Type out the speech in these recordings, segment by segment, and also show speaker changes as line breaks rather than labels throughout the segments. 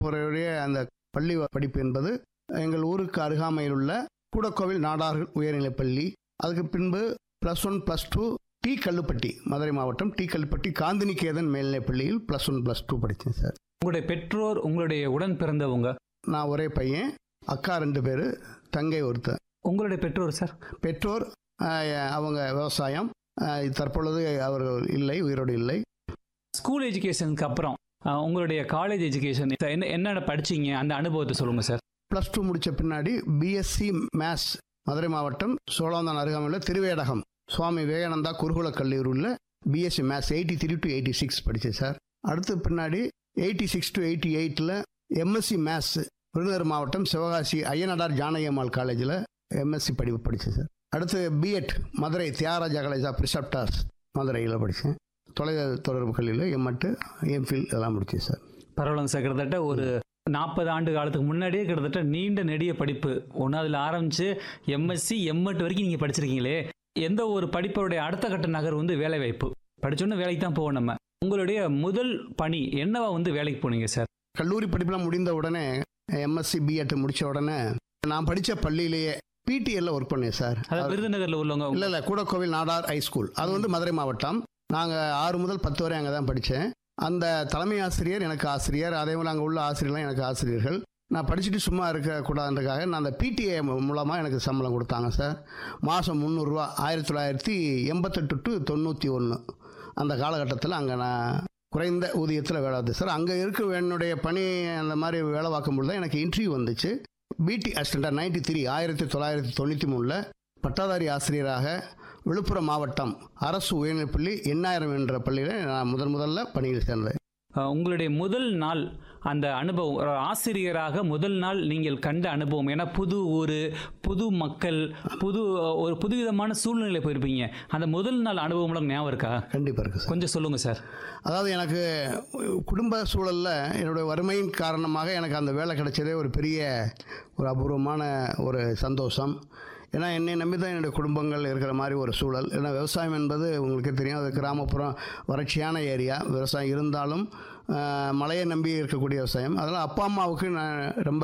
அவருடைய அந்த பள்ளி படிப்பு என்பது எங்கள் ஊருக்கு அருகாமையில் உள்ள கூடக்கோவில் நாடார்கள் உயர்நிலைப் பள்ளி அதுக்கு பின்பு plus one plus two T Kallupatti Madurai மாவட்டம் டி கல்லுப்பட்டி காந்தினிகேதன் மேல்நிலைப் பள்ளியில் ப்ளஸ் ஒன் ப்ளஸ் டூ படித்தேன் சார்
உங்களுடைய பெற்றோர் உங்களுடைய உடன் பிறந்தவங்க
நான் ஒரே பையன் அக்கா ரெண்டு பேர் தங்கை ஒருத்தன்
உங்களுடைய பெற்றோர் சார்
பெற்றோர் ஆஹ், அவங்க விவசாயம் ஆஹ், தற்பொழுது அவர்கள் இல்லை உயிரோடு இல்லை
ஸ்கூல் எஜுகேஷனுக்கு அப்புறம் அஹ், உங்களுடைய காலேஜ் எஜுகேஷன் என்ன என்னென்ன படிச்சீங்க அந்த அனுபவத்தை சொல்லுங்க சார்
ப்ளஸ் டூ முடித்த பின்னாடி பிஎஸ்சி மேத்ஸ் மதுரை மாவட்டம் சோழாந்தான் அருகாமையில் திருவேடகம் சுவாமி விவேகானந்தா குருகுல கல்லூரியில் BSc maths eighty three to eighty six படித்தேன் சார் அடுத்து பின்னாடி எயிட்டி சிக்ஸ் டு எயிட்டி எயிட்டில் எம்எஸ்சி மேத்ஸ் விருதுநகர் மாவட்டம் சிவகாசி ஐயனடார் ஜானகியம்மாள் காலேஜில் எம்எஸ்சி படிப்பு படித்தேன் சார் அடுத்து BEd Madurai Thiagaraja college of ரிசப்டார்ஸ் மதுரையில் படித்தேன் தொலை தொடர்பு கல்வியில் எம்எட்டு எம்ஃபில் இதெல்லாம் முடித்தேன் சார்
பரவாயில்லைங்க சார் கிட்டத்தட்ட ஒரு நாற்பது ஆண்டு காலத்துக்கு முன்னாடியே கிட்டத்தட்ட நீண்ட நெடிய படிப்பு ஒன்றாவதுல ஆரம்பிச்சு எம்எஸ்சி எம்எட் வரைக்கும் நீங்கள் படிச்சிருக்கீங்களே எந்த ஒரு படிப்போடைய அடுத்த கட்ட நகர் வந்து வேலை வாய்ப்பு படிச்சோன்னு வேலைக்கு தான் போவோம் நம்ம உங்களுடைய முதல் பணி என்னவா வந்து வேலைக்கு போனீங்க சார்
கல்லூரி படிப்புலாம் முடிந்த உடனே எம்எஸ்சி பிஎட் முடித்த உடனே நான் படித்த பள்ளியிலேயே பிடிஎல்ல ஒர்க் பண்ணேன் சார்
அதாவது விருதுநகர்ல உள்ளவங்க
இல்லை இல்லை கூடக்கோவில் நாடார் ஹை ஸ்கூல் அது வந்து மதுரை மாவட்டம் நாங்கள் ஆறு முதல் பத்து வரை அங்கே தான் படித்தேன் அந்த தலைமை ஆசிரியர் எனக்கு ஆசிரியர் அதே போல் அங்கே உள்ள ஆசிரியர்லாம் எனக்கு ஆசிரியர்கள் நான் படிச்சுட்டு சும்மா இருக்கக்கூடாதுன்றதுக்காக நான் அந்த பிடிஏ மூலமாக எனக்கு சம்பளம் கொடுத்தாங்க சார் மாதம் முந்நூறுரூவா ஆயிரத்தி தொள்ளாயிரத்தி எண்பத்தெட்டு டு தொண்ணூற்றி ஒன்று அந்த காலகட்டத்தில் அங்கே நான் குறைந்த ஊதியத்தில் வேலை பார்த்தேன் சார் அங்கே இருக்க என்னுடைய பணி அந்த மாதிரி வேலை பார்க்கும்போது தான் எனக்கு இன்டர்வியூ வந்துச்சு பிடி அசிஸ்டண்டாக நைன்டி த்ரீ ஆயிரத்தி தொள்ளாயிரத்தி தொண்ணூற்றி மூணில் பட்டாதாரி ஆசிரியராக விழுப்புரம் மாவட்டம் அரசு உயர்நிலைப்பள்ளி எண்ணாயிரம் என்ற பள்ளியில் நான் முதன் முதல்ல பணியில் சேர்ந்தேன்
அஹ், உங்களுடைய முதல் நாள் அந்த அனுபவம் ஒரு ஆசிரியராக முதல் நாள் நீங்கள் கண்ட அனுபவம் ஏன்னா புது ஊர் புது மக்கள் புது ஒரு புதுவிதமான சூழ்நிலை போயிருப்பீங்க அந்த முதல் நாள் அனுபவம்லாம் ஞாபகம் இருக்கா
கண்டிப்பாக இருக்குது சார்
கொஞ்சம் சொல்லுங்க சார்
அதாவது எனக்கு குடும்ப சூழலில் என்னுடைய வறுமையின் காரணமாக எனக்கு அந்த வேலை கிடைச்சதே ஒரு பெரிய ஒரு அபூர்வமான ஒரு சந்தோஷம் ஏன்னா என்னை நம்பி தான் என்னுடைய குடும்பங்கள் இருக்கிற மாதிரி ஒரு சூழல் ஏன்னா விவசாயம் என்பது உங்களுக்கு தெரியும் அது கிராமப்புறம் வறட்சியான ஏரியா விவசாயம் இருந்தாலும் ஆஹ், மழையை நம்பி இருக்கக்கூடிய விவசாயம் அதனால் அப்பா அம்மாவுக்கு நான் ரொம்ப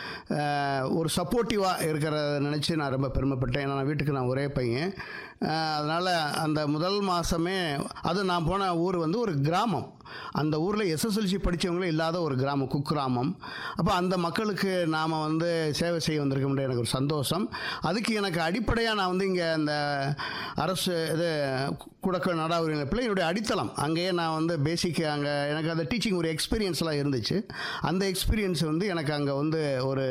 ஆஹ், ஒரு சப்போர்ட்டிவாக இருக்கிறத நினச்சி நான் ரொம்ப பெருமைப்பட்டேன் ஏன்னா நான் வீட்டுக்கு நான் ஒரே பையன் அதனால் அந்த முதல் மாதமே அது நான் போன ஊர் வந்து ஒரு கிராமம் அந்த ஊரில் எஸ்எஸ்எல்சி படித்தவங்களே இல்லாத ஒரு கிராமம் குக்கிராமம் அப்போ அந்த மக்களுக்கு நாம் வந்து சேவை செய்ய வந்திருக்க முடியாது எனக்கு ஒரு சந்தோஷம் அதுக்கு எனக்கு அடிப்படையாக நான் வந்து இங்கே அந்த அரசு இது குடக்க நாடாவுரிமைப்பில் என்னுடைய அடித்தளம் அங்கேயே நான் வந்து பேசிக் அங்கே எனக்கு அந்த டீச்சிங் ஒரு எக்ஸ்பீரியன்ஸ்லாம் இருந்துச்சு அந்த எக்ஸ்பீரியன்ஸ் வந்து எனக்கு அங்கே வந்து ஒரு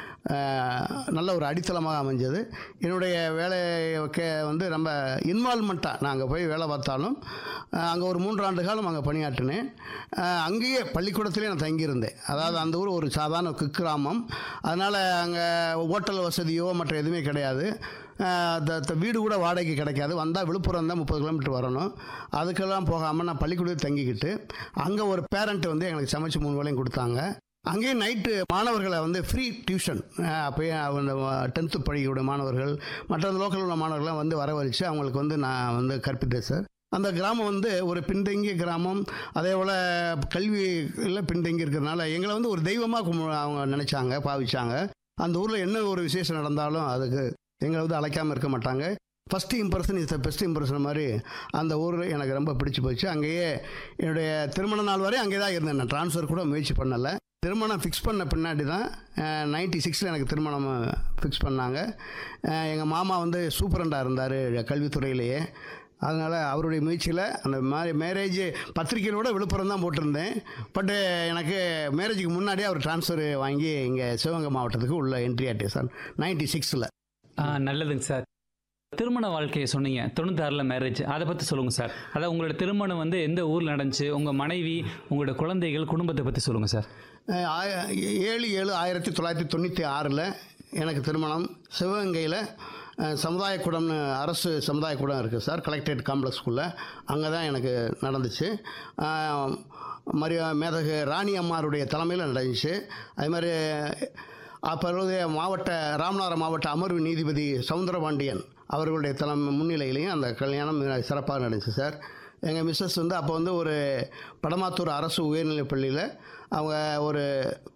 அஹ், நல்ல ஒரு அடித்தளமாக அமைஞ்சது என்னுடைய வேலைக்கு வந்து ரொம்ப இன்வால்மெண்ட்டாக நான் அங்கே போய் வேலை பார்த்தாலும் அங்கே ஒரு மூன்று ஆண்டு காலம் அங்கே பணியாற்றினேன் அஹ், அங்கேயே பள்ளிக்கூடத்திலே நான் தங்கியிருந்தேன் அதாவது அந்த ஊர் ஒரு சாதாரண குக்கிராமம் அதனால் அங்கே ஹோட்டல் வசதியோ மற்ற எதுவுமே கிடையாது அஹ், த- த- வீடு கூட வாடகைக்கு கிடைக்காது வந்தால் விழுப்புரம் தான் முப்பது கிலோமீட்டர் வரணும் அதுக்கெல்லாம் போகாமல் நான் பள்ளிக்கூடத்தில் தங்கிக்கிட்டு அங்கே ஒரு பேரண்ட் வந்து எங்களுக்கு சமைச்சு மூணு வேளையும் கொடுத்தாங்க அங்கேயே நைட்டு மாணவர்களை வந்து ஃப்ரீ டியூஷன் அப்போயே அந்த டென்த்து படிக்கக்கூடிய மாணவர்கள் மற்ற லோக்கல் உள்ள மாணவர்கள்லாம் வந்து வரவழைச்சு அவங்களுக்கு வந்து நான் வந்து கற்பித்தேன் சார் அந்த கிராமம் வந்து ஒரு பின்தங்கிய கிராமம் அதே போல் கல்வியில் பின்தங்கி இருக்கிறதுனால எங்களை வந்து ஒரு தெய்வமாக அவங்க நினச்சாங்க பாவிச்சாங்க அந்த ஊரில் என்ன ஒரு விசேஷம் நடந்தாலும் அதுக்கு எங்களை வந்து அழைக்காமல் இருக்க மாட்டாங்க first impression is the best impression மாதிரி அந்த ஊர் எனக்கு ரொம்ப பிடிச்சி போச்சு அங்கேயே என்னுடைய திருமண நாள் வரை அங்கே தான் இருந்தேன் நான் ட்ரான்ஸ்ஃபர் கூட முயற்சி பண்ணலை திருமணம் ஃபிக்ஸ் பண்ண பின்னாடி தான் நைன்டி சிக்ஸில் எனக்கு திருமணம் ஃபிக்ஸ் பண்ணாங்க எங்கள் மாமா வந்து சூப்பரண்டாக இருந்தார் கல்வித்துறையிலேயே அதனால் அவருடைய முயற்சியில் அந்த மாதிரி மேரேஜ் பத்திரிக்கையிலோட விழுப்புரம் தான் போட்டிருந்தேன் பட்டு எனக்கு மேரேஜுக்கு முன்னாடியே அவர் ட்ரான்ஸ்ஃபர் வாங்கி இங்கே சிவகங்கை மாவட்டத்துக்கு உள்ள என்ட்ரி ஆகிட்டேன் சார் நைன்டி சிக்ஸில்
ஆ, நல்லதுங்க சார் திருமண வாழ்க்கையை சொன்னீங்க தொண்ணூத்தாறில் மேரேஜ் அதை பற்றி சொல்லுங்கள் சார் அதாவது உங்களோட திருமணம் வந்து எந்த ஊரில் நடந்துச்சு உங்கள் மனைவி உங்களோட குழந்தைகள் குடும்பத்தை பற்றி சொல்லுங்கள் சார்
அஹ் ஆய- ஏழு ஏழு ஆயிரத்தி தொள்ளாயிரத்தி தொண்ணூற்றி ஆறில் எனக்கு திருமணம் சிவகங்கையில் அஹ், சமுதாயக்கூடம்னு அரசு சமுதாயக்கூடம் இருக்குது சார் கலெக்டரேட் காம்ப்ளெக்ஸ்குள்ளே அங்கே தான் எனக்கு நடந்துச்சு அஹ், மரிய மேதகு ராணி அம்மாருடைய தலைமையில் நடந்துச்சு அது மாதிரி அப்பொழுதைய மாவட்ட ராமநாதபுரம் மாவட்ட அமர்வு நீதிபதி சவுந்தரபாண்டியன் அவர்களுடைய தலைமை முன்னிலையிலையும் அந்த கல்யாணம் மிக சிறப்பாக நடந்துச்சு சார் எங்கள் மிஸ்ஸஸ் வந்து அப்போ வந்து ஒரு படமாத்தூர் அரசு உயர்நிலைப் பள்ளியில் அவங்க ஒரு